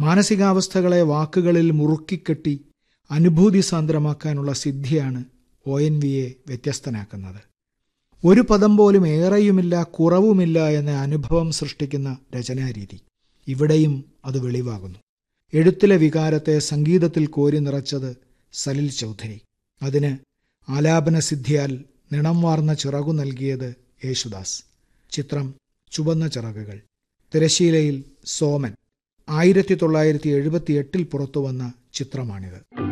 മാനസികാവസ്ഥകളെ വാക്കുകളിൽ മുറുക്കിക്കെട്ടി അനുഭൂതി സാന്ദ്രമാക്കാനുള്ള സിദ്ധിയാണ് O N വിയെ വ്യത്യസ്തനാക്കുന്നത് ഒരു പദം പോലും ഏറെയുമില്ല കുറവുമില്ല എന്ന അനുഭവം സൃഷ്ടിക്കുന്ന രചനാരീതി ഇവിടെയും അത് വെളിവാകുന്നു എഴുത്തിലെ വികാരത്തെ സംഗീതത്തിൽ കോരി നിറച്ചത് സലിൽ ചൗധരി അതിന് ആലാപനസിദ്ധിയാൽ നിണം വാർന്ന ചിറകു നൽകിയത് യേശുദാസ് ചിത്രം ചുവന്ന ചിറകുകൾ തിരശീലയിൽ സോമൻ ആയിരത്തി തൊള്ളായിരത്തി എഴുപത്തിയെട്ടിൽ പുറത്തുവന്ന ചിത്രമാണിത്